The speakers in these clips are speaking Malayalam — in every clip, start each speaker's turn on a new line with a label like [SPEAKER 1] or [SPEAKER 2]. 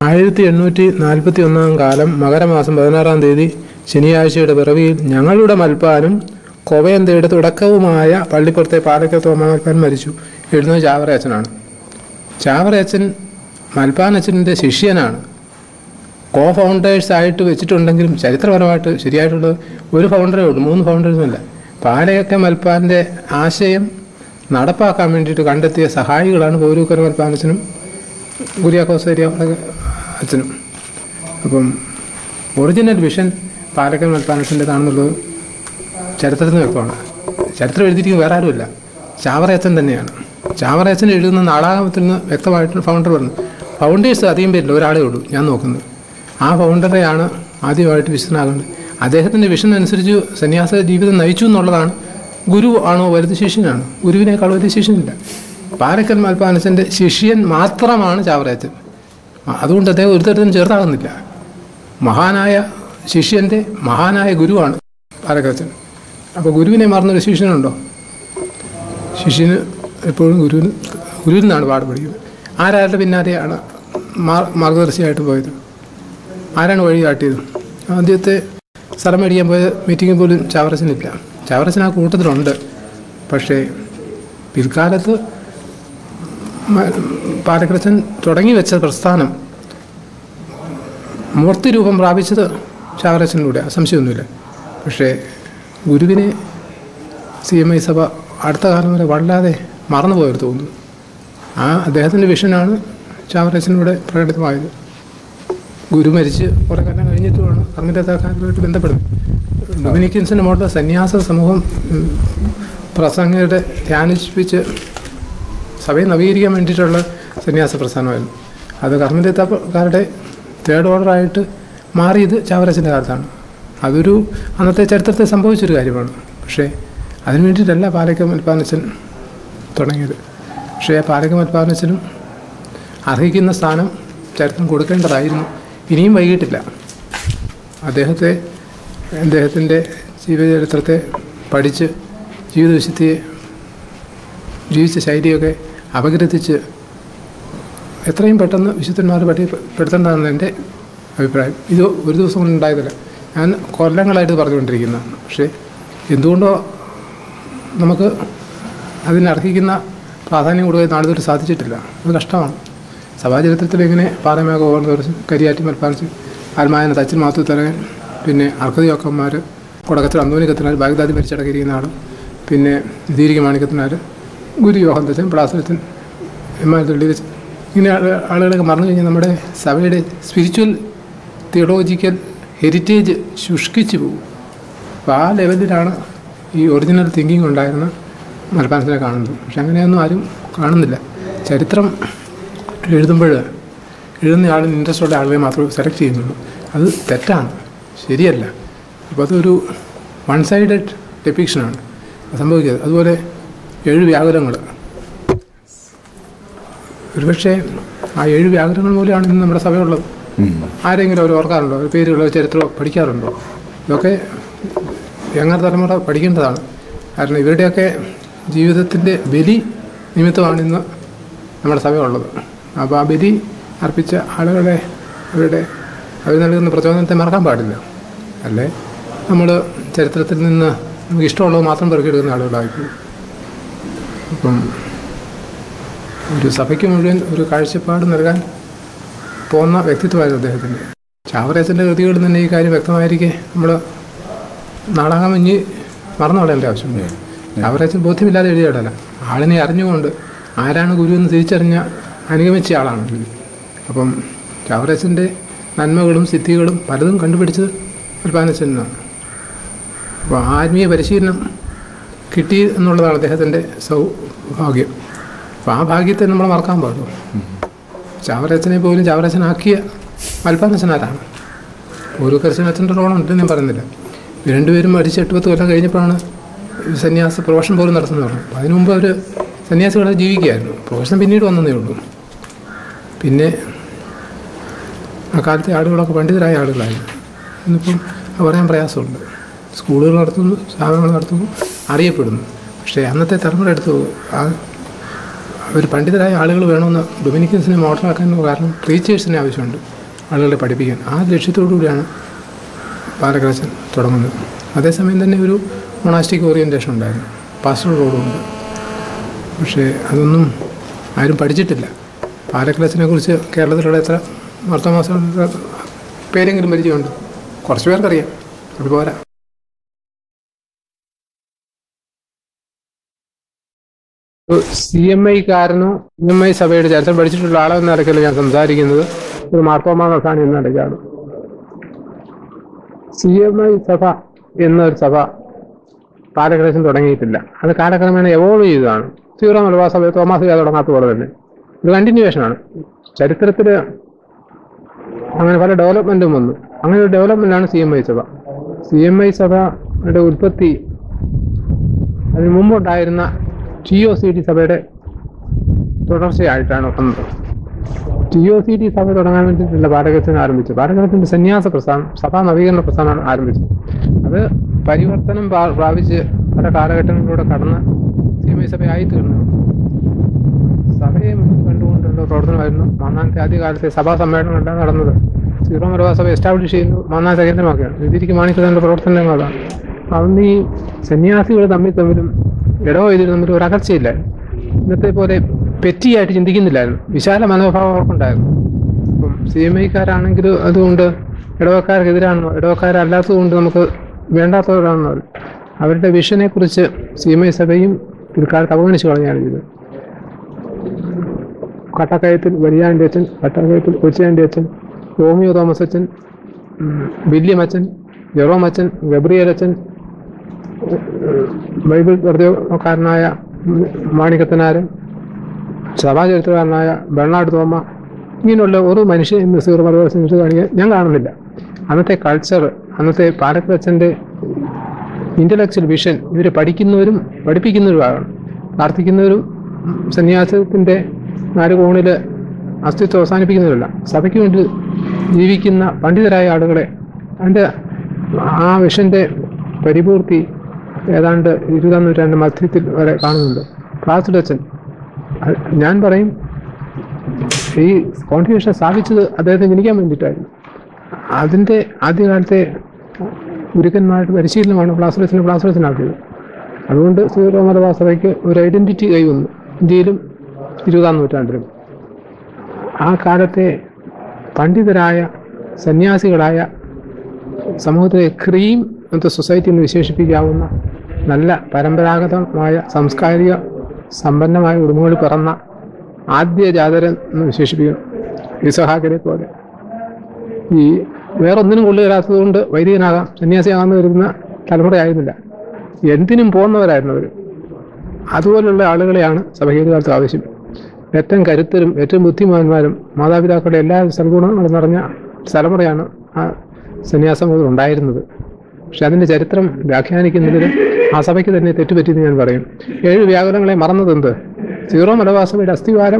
[SPEAKER 1] ആയിരത്തി എണ്ണൂറ്റി നാൽപ്പത്തി ഒന്നാം കാലം മകരമാസം പതിനാറാം തീയതി ശനിയാഴ്ചയുടെ പിറവിയിൽ ഞങ്ങളുടെ മൽപ്പാനും കൊവയന്തയുടെ തുടക്കവുമായ പള്ളിപ്പുറത്തെ പാലക്ക തോമ മൽപ്പാൻ മരിച്ചു എഴുതുന്നത് ചാവറയച്ചനാണ് ചാവറയച്ചൻ മൽപ്പാനച്ചൻ്റെ ശിഷ്യനാണ് കോ ഫൗണ്ടേഴ്സ് ആയിട്ട് വെച്ചിട്ടുണ്ടെങ്കിലും ചരിത്രപരമായിട്ട് ശരിയായിട്ടുള്ളത് ഒരു ഫൗണ്ടറേ ഉള്ളൂ മൂന്ന് ഫൗണ്ടേഴ്സുമല്ല പാലയൊക്കെ മൽപ്പാൻ്റെ ആശയം നടപ്പാക്കാൻ വേണ്ടിയിട്ട് കണ്ടെത്തിയ സഹായികളാണ് പൗരൂക്കര മൽപ്പാനച്ചനും ഗുരിയാക്കോസേരിയ അച്ഛനും അപ്പം ഒറിജിനൽ വിഷൻ പാലക്കൽ മൽപ്പാനത്തിൻ്റെതാണെന്നുള്ളത് ചരിത്രത്തിന് വ്യക്തമാണ് ചരിത്രം എഴുതിയിരിക്കുന്നത് വേറെ ആരുമില്ല ചാവറയച്ചൻ തന്നെയാണ് ചാവറയച്ചൻ എഴുതുന്ന നാടകത്തിൽ നിന്ന് വ്യക്തമായിട്ട് ഫൗണ്ടർ പറഞ്ഞു ഫൗണ്ടേഴ്സ് അധികം പേരില്ല ഒരാളേ ഉള്ളൂ ഞാൻ നോക്കുന്നത് ആ ഫൗണ്ടറെയാണ് ആദ്യമായിട്ട് വിശുദ്ധനാകേണ്ടത് അദ്ദേഹത്തിൻ്റെ വിഷൻ അനുസരിച്ച് സന്യാസ ജീവിതം നയിച്ചു എന്നുള്ളതാണ് ഗുരു ആണോ വലുത് ശിഷ്യനാണ് ഗുരുവിനേക്കാൾ വലിയ ശിഷ്യനില്ല പാലക്കൽ മൽപ്പാനച്ചൻ്റെ ശിഷ്യൻ മാത്രമാണ് ചാവറയച്ചൻ അതുകൊണ്ട് അദ്ദേഹം ഒരു തരത്തിലും ചേർത്താകുന്നില്ല മഹാനായ ശിഷ്യൻ്റെ മഹാനായ ഗുരുവാണ് പാലക്കച്ചൻ അപ്പോൾ ഗുരുവിനെ മറന്നൊരു ശിഷ്യനുണ്ടോ ശിഷ്യന് എപ്പോഴും ഗുരുവിന് ഗുരുവിൽ നിന്നാണ് പാട് പഠിക്കുന്നത് ആരാരുടെ പിന്നാലെയാണ് മാർ- മാർഗദർശിയായിട്ട് പോയത് ആരാണ് വഴി കാട്ടിയത് ആദ്യത്തെ സ്ഥലം മേടിക്കാൻ പോയ മീറ്റിങ്ങിൽ പോലും ചാവറച്ചനില്ല ചാവറച്ചൻ ആ കൂട്ടത്തിലുണ്ട് പക്ഷേ പിൽക്കാലത്ത് മ- പാലക്കരച്ചൻ തുടങ്ങി വെച്ച പ്രസ്ഥാനം മൂർത്തി രൂപം പ്രാപിച്ചത് ചാവറച്ചനിലൂടെ സംശയമൊന്നുമില്ല പക്ഷേ ഗുരുവിനെ സി എം ഐ സഭ അടുത്ത കാലം വരെ വല്ലാതെ മറന്നുപോയെന്ന് തോന്നുന്നു ആ അദ്ദേഹത്തിൻ്റെ വിഷനാണ് ചാവറച്ചനിലൂടെ പ്രകടിതമായത് ഗുരു മരിച്ച് കുറേ കാലം കഴിഞ്ഞിട്ടുമാണ് കർമ്മിതക്കാരുമായിട്ട് ബന്ധപ്പെടുന്നത് ഡൊമിനിക്കൻസിൻ്റെ മോഡൽ സന്യാസ സമൂഹം ഉം, പ്രസംഗയുടെ ധ്യാനിപ്പിച്ച് സഭയെ നവീകരിക്കാൻ വേണ്ടിയിട്ടുള്ള സന്യാസ പ്രസ്ഥാനമായിരുന്നു അത് കർമ്മിതക്കാരുടെ തേർഡ് ഓർഡറായിട്ട് മാറിയത് ചാവറച്ചൻ്റെ കാലത്താണ് അതൊരു അന്നത്തെ ചരിത്രത്തിൽ സംഭവിച്ചൊരു കാര്യമാണ് പക്ഷേ അതിനു വേണ്ടിയിട്ടല്ല പാലക്ക മൽപ്പാനച്ചൻ തുടങ്ങിയത് പക്ഷേ പാലക്ക മൽപ്പാനച്ചനും അർഹിക്കുന്ന സ്ഥാനം ചരിത്രം കൊടുക്കേണ്ടതായിരുന്നു ഇനിയും വൈകിട്ടില്ല അദ്ദേഹത്തെ അദ്ദേഹത്തിൻ്റെ ജീവചരിത്രത്തെ പഠിച്ച് ജീവിതവിശുദ്ധിയെ ജീവിച്ച ശൈലിയൊക്കെ അപഗ്രഥിച്ച് എത്രയും പെട്ടെന്ന് വിശുദ്ധന്മാർ പട്ടികപ്പെടുത്തേണ്ടതാണ് എൻ്റെ അഭിപ്രായം ഇത് ഒരു ദിവസം കൊണ്ട് ഉണ്ടായതല്ല ഞാൻ കൊല്ലങ്ങളായിട്ട് പറഞ്ഞുകൊണ്ടിരിക്കുന്നതാണ് പക്ഷേ എന്തുകൊണ്ടോ നമുക്ക് അതിനർഹിക്കുന്ന പ്രാധാന്യം കൊടുക്കാൻ നാളിതൊരു സാധിച്ചിട്ടില്ല അത് കഷ്ടമാണ് സഭാചരിത്രത്തിൽ ഇങ്ങനെ പാറമേക ഓർന്നവർ കരിയാറ്റി മൽപ്പാൻസ് ആൽമായന തച്ചിൽ മാത്തു തരകൻ പിന്നെ അർക്കതിയൊക്കന്മാർ കൊടക്കത്തിൽ അന്തോണി കത്തിനാർ ബാഗ്ദാദി മരിച്ചടക്കിയിരിക്കുന്ന ആൾ പിന്നെ ദീരിക മാണിക്കത്തിനാർ ഗുരു യോഹൻ തച്ചൻ പ്ലാസലച്ചൻ എമ്മാൽ തുള്ളി വെച്ച് ഇങ്ങനെ ആള് ആളുകളൊക്കെ മറന്നു കഴിഞ്ഞാൽ നമ്മുടെ സഭയുടെ സ്പിരിച്വൽ തിയോളജിക്കൽ ഹെറിറ്റേജ് ശുഷ്കിച്ചു പോകും അപ്പോൾ ആ ലെവലിലാണ് ഈ ഒറിജിനൽ തിങ്കിങ് ഉണ്ടായിരുന്ന മൽപ്പാനത്തിനെ കാണുന്നത് പക്ഷെ അങ്ങനെയൊന്നും ആരും കാണുന്നില്ല ചരിത്രം എഴുതുമ്പോൾ എഴുതുന്ന ആളിന് ഇൻട്രസ്റ്റ് ഉള്ള ആളുകളെ മാത്രമേ സെലക്ട് ചെയ്യുന്നുള്ളൂ അത് തെറ്റാണ് ശരിയല്ല അപ്പോൾ അതൊരു വൺ സൈഡഡ് ഡെപ്പിക്ഷനാണ് സംഭവിക്കുന്നത് അതുപോലെ ഏഴ് വ്യാകുലങ്ങൾ ഒരുപക്ഷെ ആ ഏഴ് വ്യാകുലങ്ങൾ മൂലമാണ് ഇന്ന് നമ്മുടെ സഭയുള്ളത് ആരെങ്കിലും അവർ ഓർക്കാറുണ്ടോ ഒരു പേരുകളോ ചരിത്രമോ പഠിക്കാറുണ്ടോ ഇതൊക്കെ യങ്ങർ തലമുറ പഠിക്കേണ്ടതാണ് കാരണം ഇവരുടെയൊക്കെ ജീവിതത്തിൻ്റെ ബലി നിമിത്തമാണ് ഇന്ന് നമ്മുടെ സഭയുള്ളത് അപ്പോൾ ആ ബലി അർപ്പിച്ച ആളുകളെ അവരുടെ അവർ നൽകുന്ന പ്രചോദനത്തെ മറക്കാൻ പാടില്ല അല്ലേ നമ്മൾ ചരിത്രത്തിൽ നിന്ന് നമുക്ക് ഇഷ്ടമുള്ളത് മാത്രം പെറുക്കിയെടുക്കുന്ന ആളുകളായിപ്പോയി അപ്പം ഒരു സഭയ്ക്ക് മുഴുവൻ ഒരു കാഴ്ചപ്പാട് നൽകാൻ പോകുന്ന വ്യക്തിത്വമായിരുന്നു അദ്ദേഹത്തിൻ്റെ ചാവറേച്ചൻ്റെ കൃതികളിൽ തന്നെ ഈ കാര്യം വ്യക്തമായിരിക്കെ നമ്മൾ നാടകം ഇനി മറന്നു കളയേണ്ട ആവശ്യമില്ല ചാവറേച്ചൻ ബോധ്യമില്ലാതെ എഴുതിയിടല്ല ആളിനെ അറിഞ്ഞുകൊണ്ട് ആരാണ് ഗുരു എന്ന് തിരിച്ചറിഞ്ഞ അനുഗമിച്ച ആളാണ് ഗുരു അപ്പം ചാവറേച്ചൻ്റെ നന്മകളും സിദ്ധികളും പലതും കണ്ടുപിടിച്ചത് അൽപാനച്ചനാണ് അപ്പോൾ ആത്മീയ പരിശീലനം കിട്ടി എന്നുള്ളതാണ് അദ്ദേഹത്തിൻ്റെ സൗഭാഗ്യം അപ്പോൾ ആ ഭാഗ്യത്തെ നമ്മൾ മറക്കാൻ പാടുള്ളൂ ചാവറച്ചനെ പോലും ചാവറച്ചനാക്കിയ മൽപ്പാനച്ചനാരാണ് ഒരു കർശനത്തിൻ്റെ റോളുണ്ട് ഞാൻ പറയുന്നില്ല ഇവർ രണ്ടുപേരും അടിച്ച് എട്ട് പത്ത് കൊല്ലം കഴിഞ്ഞപ്പോഴാണ് സന്യാസ പ്രൊഫഷൻ പോലും നടത്തുന്നത് പറഞ്ഞു അപ്പോൾ അതിനു മുമ്പ് അവർ സന്യാസികളെ ജീവിക്കുകയായിരുന്നു പ്രൊഫഷൻ പിന്നീട് വന്നതേ ഉള്ളൂ പിന്നെ ആ കാലത്തെ ആളുകളൊക്കെ പണ്ഡിതരായ ആളുകളായിരുന്നു ഇന്നിപ്പം അത് പറയാൻ പ്രയാസമുണ്ട് സ്കൂളുകൾ നടത്തുന്നു സ്ഥാപനങ്ങൾ നടത്തുന്നു അറിയപ്പെടുന്നു പക്ഷേ അന്നത്തെ തലമുറ എടുത്തു ആ ഒരു പണ്ഡിതരായ ആളുകൾ വേണമെന്ന് ഡൊമിനിക്കൻസിനെ മോഡലാക്കാൻ കാരണം ടീച്ചേഴ്സിന് ആവശ്യമുണ്ട് ആളുകളെ പഠിപ്പിക്കാൻ ആ ലക്ഷ്യത്തോടു കൂടിയാണ് പാലക്കരച്ചൻ തുടങ്ങുന്നത് അതേസമയം തന്നെ ഒരു മൊണാസ്റ്റിക് ഓറിയൻറ്റേഷൻ ഉണ്ടായിരുന്നു പാസ്റ്റർ റോഡുണ്ട് പക്ഷേ അതൊന്നും ആരും പഠിച്ചിട്ടില്ല പാലക്കലച്ചനെ കുറിച്ച് കേരളത്തിലുള്ള എത്ര വർത്തമാസം പേരെങ്കിലും പരിചയമുണ്ട് കുറച്ച് പേർക്കറിയാം അത് പോരാ സി എം ഐക്കാരനോ സി എം ഐ സഭയുടെ ചരിത്രം പഠിച്ചിട്ടുള്ള ആളോ എന്ന നിലയ്ക്കല്ല ഞാൻ സംസാരിക്കുന്നത് ഒരു മാർത്തോമാ നസാനി എന്ന നിലയ്ക്കാണ് സി എം ഐ സഭ എന്നൊരു സഭ പാലക്കരശം തുടങ്ങിയിട്ടില്ല അത് കാലക്രമേണ എവോൾവ് ചെയ്തതാണ് സീറോ മലബാർ സഭ തോമാസ് ചെയ്യാതെ തുടങ്ങാത്ത പോലെ തന്നെ ഒരു കണ്ടിന്യൂവേഷനാണ് ചരിത്രത്തിൽ അങ്ങനെ പല ഡെവലപ്മെന്റും വന്നു അങ്ങനെ ഒരു ഡെവലപ്മെന്റാണ് സി എം ഐ സഭ സി എം ഐ സഭയുടെ ഉൽപ്പത്തി അതിന് മുമ്പുണ്ടായിരുന്ന ടി ഒ സി ഡി സഭയുടെ തുടർച്ചയായിട്ടാണ് വന്നത് ടി ഒ സി ഡി സഭ തുടങ്ങാൻ വേണ്ടിയിട്ടുള്ള പാരകത്തിന് ആരംഭിച്ചു പാരകത്തിന്റെ സന്യാസ പ്രസ്ഥാനം സഭാ നവീകരണ പ്രസ്ഥാനമാണ് ആരംഭിച്ചത് അത് പരിവർത്തനം പ്രാ- പ്രാപിച്ച് പല കാലഘട്ടങ്ങളിലൂടെ കടന്ന് സി എം ഐ സഭയായി തീർന്നു സഭയെ മുന്നിൽ കണ്ടുകൊണ്ടുള്ള പ്രവർത്തനമായിരുന്നു മൂന്നാമത്തെ ആദ്യകാലത്തെ സഭാ സമ്മേളനങ്ങളെല്ലാം നടന്നത് സീറോ മലബാർ സഭ എസ്റ്റാബ്ലിഷ് ചെയ്യുന്നു മൂന്നാമത്തെ കേന്ദ്രമാക്കുകയാണ് ഇതിരിക്ക് മാണിക്കുന്നതിന്റെ പ്രവർത്തനങ്ങളാണ് അന്ന് ഈ സന്യാസികൾ തമ്മിൽ തമ്മിലും ഇടവോ ഇതിൽ തമ്മിൽ ഒരു അകർച്ചയില്ല ഇന്നത്തെ പോലെ പെറ്റിയായിട്ട് ചിന്തിക്കുന്നില്ലായിരുന്നു വിശാല മനോഭാവം അവർക്കുണ്ടായിരുന്നു അപ്പം സി എം ഐക്കാരാണെങ്കിൽ അതുകൊണ്ട് ഇടവക്കാർക്കെതിരാണെന്നോ ഇടവക്കാരല്ലാത്തത് കൊണ്ട് നമുക്ക് വേണ്ടാത്തവരാണെന്നോ അല്ല. അവരുടെ വിഷനെ കുറിച്ച് സി എം ഐ സഭയും പിൽക്കാലത്ത് അവഗണിച്ചു കളഞ്ഞാണ് ചെയ്തത് കട്ടക്കയത്തിൽ വലിയാൻ്റെ അച്ഛൻ കട്ടക്കയത്തിൽ കൊച്ചിയാൻ്റെ അച്ഛൻ റോമിയോ തോമസ് അച്ഛൻ ഉം, വില്യം അച്ഛൻ ജെറോം അച്ഛൻ ഗബ്രിയേൽ അച്ഛൻ ഉം, ബൈബിൾ വർദ്ധക്കാരനായ മാണിക്കത്തനാരൻ സഭാചരിത്രകാരനായ ബെർണാഡ് തോമ ഇങ്ങനെയുള്ള ഒരു മനുഷ്യൻ ഇന്ന് സീറോ മലബാർ സമിതി കാണിക്കാൻ ഞാൻ കാണുന്നില്ല അന്നത്തെ കൾച്ചർ അന്നത്തെ പാലക്കച്ചൻ്റെ ഇന്റലക്ച്വൽ വിഷൻ ഇവരെ പഠിക്കുന്നവരും പഠിപ്പിക്കുന്നവരുമാണ് പ്രാർത്ഥിക്കുന്നവരും ഉം, സന്യാസത്തിൻ്റെ നാല് കോണിൽ അസ്തിത്വം അവസാനിപ്പിക്കുന്നവരല്ല സഭയ്ക്ക് വേണ്ടി ജീവിക്കുന്ന പണ്ഡിതരായ ആളുകളെ അതിൻ്റെ ആ വിഷൻ്റെ പരിപൂർത്തി ഏതാണ്ട് ഇരുപതാം നൂറ്റാണ്ട് മധ്യത്തിൽ വരെ കാണുന്നുണ്ട് ക്ലാസ്സിലച്ചൻ അത് ഞാൻ പറയും ഈ കോൺട്രിബ്യൂഷൻ സ്ഥാപിച്ചത് അദ്ദേഹത്തെ ജനിക്കാൻ വേണ്ടിയിട്ടായിരുന്നു അതിൻ്റെ ആദ്യകാലത്തെ ഗുരുക്കന്മാരുടെ പരിശീലനമാണ് പ്ലാസ്റ്ററസിനെ പ്ലാസ്റ്ററസിനാക്കിയത് അതുകൊണ്ട് സീറോ മലബാർ സഭയ്ക്ക് ഒരു ഐഡന്റിറ്റി കൈവന്നു ഇന്ത്യയിലും ഇരുപതാം നൂറ്റാണ്ടിലും ആ കാലത്തെ പണ്ഡിതരായ സന്യാസികളായ സമൂഹത്തിലെ ക്രീം എന്ന സൊസൈറ്റി എന്ന് വിശേഷിപ്പിക്കാവുന്ന നല്ല പരമ്പരാഗതമായ സാംസ്കാരിക സമ്പന്നമായ ഉടമകളിൽ പിറന്ന ആദ്യ ജാതരൻ എന്ന് വിശേഷിപ്പിക്കും ഇസഹാക്കിനെ പോലെ ഈ വേറൊന്നിനും കൊള്ളുകയില്ലാത്തത് കൊണ്ട് വൈദികനാകാം സന്യാസിയാകാമെന്ന് വരുന്ന തലമുറയായിരുന്നില്ല എന്തിനും പോകുന്നവരായിരുന്നു അവർ അതുപോലുള്ള ആളുകളെയാണ് സഭയ്ക്ക് കാലത്ത് ആവശ്യം ഏറ്റവും കരുത്തരും ഏറ്റവും ബുദ്ധിമാന്മാരും മാതാപിതാക്കളുടെ എല്ലാ സൽഗുണങ്ങളും നിറഞ്ഞ തലമുറയാണ് ആ സന്യാസമുതൽ ഉണ്ടായിരുന്നത് പക്ഷെ അതിൻ്റെ ചരിത്രം വ്യാഖ്യാനിക്കുന്നതിൽ ആ സഭയ്ക്ക് തന്നെ തെറ്റുപറ്റിയെന്ന് ഞാൻ പറയും ഏഴ് വ്യാകുലങ്ങളെ മറന്നത് എന്ത് സീറോ മലബാർ സഭയുടെ അസ്ഥിവാരം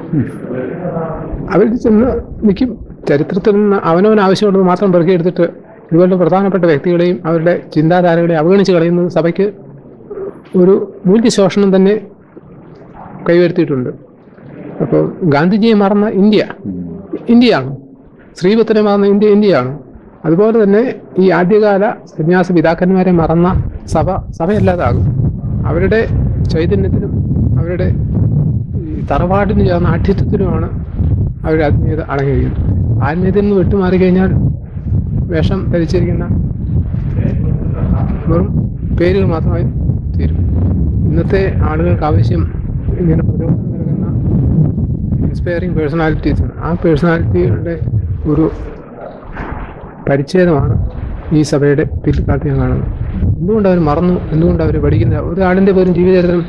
[SPEAKER 1] അവർ ചെന്ന് നിൽക്കും ചരിത്രത്തിൽ നിന്ന് അവനവൻ ആവശ്യമുള്ളത് മാത്രം പെറുക്കിയെടുത്തിട്ട് ഇതുപോലുള്ള പ്രധാനപ്പെട്ട വ്യക്തികളെയും അവരുടെ ചിന്താധാരകളെയും അവഗണിച്ച് കളയുന്നത് സഭയ്ക്ക് ഒരു മൂല്യശോഷണം തന്നെ കൈവരുത്തിയിട്ടുണ്ട് അപ്പോൾ ഗാന്ധിജിയെ മറന്ന ഇന്ത്യ ഇന്ത്യയാണ് ശ്രീപത്തിനെ മറന്ന ഇന്ത്യ ഇന്ത്യയാണ് അതുപോലെ തന്നെ ഈ ആദ്യകാല സന്യാസ പിതാക്കന്മാരെ മറന്ന സഭ സഭയല്ലാതാകും അവരുടെ ചൈതന്യത്തിനും അവരുടെ ഈ തറവാടിന് ചേർന്ന ആഠ്യത്വത്തിനുമാണ് അവരുടെ ആത്മീയത അടങ്ങിയിരിക്കുന്നത് ആത്മീയതയിൽ നിന്ന് വിട്ടുമാറി കഴിഞ്ഞാൽ വേഷം ധരിച്ചിരിക്കുന്ന വെറും പേരുകൾ മാത്രമായി തീരും ഇന്നത്തെ ആളുകൾക്ക് ആവശ്യം ഇങ്ങനെ പ്രചോദനം നൽകുന്ന ഇൻസ്പയറിംഗ് പേഴ്സണാലിറ്റീസ് ആ പേഴ്സണാലിറ്റിയുടെ ഒരു പരിച്ഛേദമാണ് ഈ സഭയുടെ പിൽക്കാലത്ത് ഞാൻ കാണുന്നത് എന്തുകൊണ്ട് അവർ മറന്നു എന്തുകൊണ്ട് അവർ പഠിക്കുന്ന ഒരാളിൻ്റെ പോലും ജീവചരിത്രം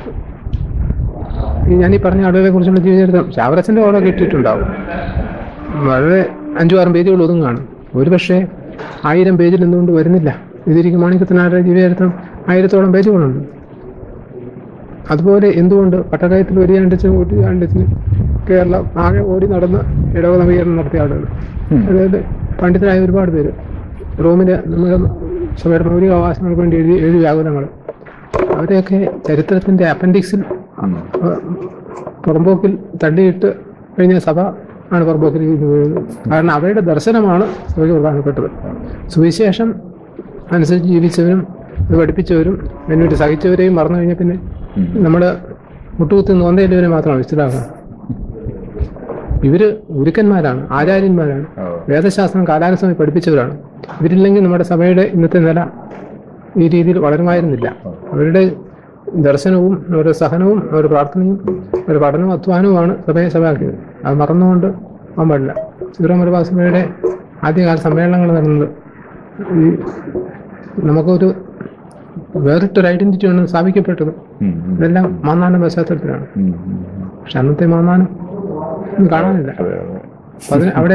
[SPEAKER 1] ഈ ഞാൻ ഈ പറഞ്ഞ ആളുകളെ കുറിച്ചുള്ള ജീവചരിത്രം ശാവരച്ചൻ്റെ ഓടെ കിട്ടിയിട്ടുണ്ടാവും വളരെ അഞ്ചു ആറും പേജുകൾ ഒതുങ്ങാണ് ഒരുപക്ഷെ ആയിരം പേജിൽ എന്തുകൊണ്ട് വരുന്നില്ല ഇതിരിക്കും മാണിക്കത്തിനാരുടെ ജീവചരിത്രം ആയിരത്തോളം പേജുകളുണ്ട് അതുപോലെ എന്തുകൊണ്ട് പട്ടക്കയത്തിൽ ഒരു രണ്ടിച്ചും കൂട്ടി രണ്ടിച്ച് കേരളം ആകെ ഓടി നടന്ന് ഇടവ നവീകരണം നടത്തിയ ആളുകൾ അതായത് പണ്ഡിതരായ ഒരുപാട് പേര് റോമിലെ നമ്മുടെ സഭയുടെ മൗലിക അവകാശങ്ങൾക്ക് വേണ്ടി എഴുതിയ ഏഴ് വ്യാകുലങ്ങൾ അവരെയൊക്കെ ചരിത്രത്തിന്റെ അപ്പൻഡിക്സിൽ
[SPEAKER 2] ആണോ
[SPEAKER 1] പുറമ്പോക്കിൽ തള്ളിയിട്ട് കഴിഞ്ഞ സഭ ആണ് പുറമ്പോക്കിലേക്ക് വീഴുന്നത് കാരണം അവരുടെ ദർശനമാണ് സഭയ്ക്ക് പ്രധാനപ്പെട്ടത് സുവിശേഷം അനുസരിച്ച് ജീവിച്ചവരും ഇത് പഠിപ്പിച്ചവരും അതിനുവേണ്ടി സഹിച്ചവരെയും മറന്നു കഴിഞ്ഞാൽ പിന്നെ നമ്മൾ മുട്ടുകുത്തി നോന്തയില്ലവരെ മാത്രമാണ് വിശുദ്ധാകുക ഇവര് ഗുരുക്കന്മാരാണ് ആചാര്യന്മാരാണ്
[SPEAKER 2] ഓ.
[SPEAKER 1] വേദശാസ്ത്രം കാലാനുസൃതമായി പഠിപ്പിച്ചവരാണ് ഇവരില്ലെങ്കിൽ നമ്മുടെ സഭയുടെ ഇന്നത്തെ നില ഈ രീതിയിൽ വളരുമായിരുന്നില്ല അവരുടെ ദർശനവും അവരുടെ സഹനവും അവരുടെ പ്രാർത്ഥനയും അവരുടെ പഠനവും അധ്വാനവുമാണ് സഭയെ സഭയാക്കിയത് അത് മറന്നുകൊണ്ട് പോകാൻ പാടില്ല സീറോ മലബാർ സഭയുടെ ആദ്യകാല സമ്മേളനങ്ങൾ നടന്നത് ഈ നമുക്കൊരു വേറിട്ടൊരു ഐഡന്റിറ്റി ആണ് സ്ഥാപിക്കപ്പെട്ടത്
[SPEAKER 2] ഉം, ഉം,
[SPEAKER 1] ഇതെല്ലാം മാന്നാനം പശ്ചാത്തലത്തിലാണ്
[SPEAKER 2] ഉം, ഉം.
[SPEAKER 1] പക്ഷെ അന്നത്തെ മാന്നാനം ഇന്ന് കാണാനില്ല
[SPEAKER 2] അതെ അതെ
[SPEAKER 1] അപ്പൊ അതിന് അവിടെ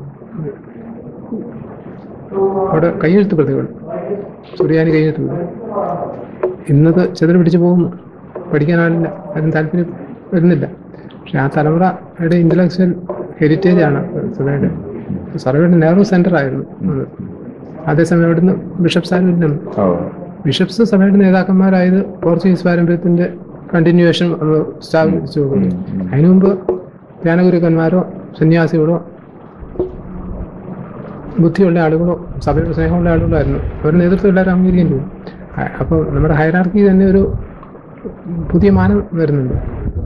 [SPEAKER 1] അവിടെ കൈയെഴുത്ത് പ്രതികൾ സുറിയാനി കൈയെഴുത്ത് പ്രതി ഇന്നത് ചെതിൽ പിടിച്ചു പോകുന്നു പഠിക്കാനാളില്ല അതിന് താല്പര്യം വരുന്നില്ല പക്ഷെ ആ തലമുറയുടെ ഇന്റലക്ച്വൽ ഹെറിറ്റേജ് ആണ് സഭയുടെ സഭയുടെ നെഹ്റു സെന്റർ ആയിരുന്നു അത് അതേസമയം അവിടുന്ന് ബിഷപ്സ് ആരും ഇല്ലെന്ന്
[SPEAKER 2] ഓ
[SPEAKER 1] ബിഷപ്സ് സഭയുടെ നേതാക്കന്മാരായത് പോർച്ചുഗീസ് പാരമ്പര്യത്തിന്റെ കണ്ടിന്യൂവേഷൻ അത് സ്ഥാപിച്ചു കൊടുക്കുന്നു അതിനു മുമ്പ് ധ്യാനഗുരുക്കന്മാരോ സന്യാസികളോ ബുദ്ധിയുള്ള ആളുകളോ സഭയുടെ സ്നേഹമുള്ള ആളുകളോ ആയിരുന്നു അവരുടെ നേതൃത്വം എല്ലാവരും അംഗീകരിക്കുകയും ചെയ്യും അപ്പോൾ നമ്മുടെ ഹൈറാർക്കി തന്നെ ഒരു പുതിയ മാനം വരുന്നുണ്ട്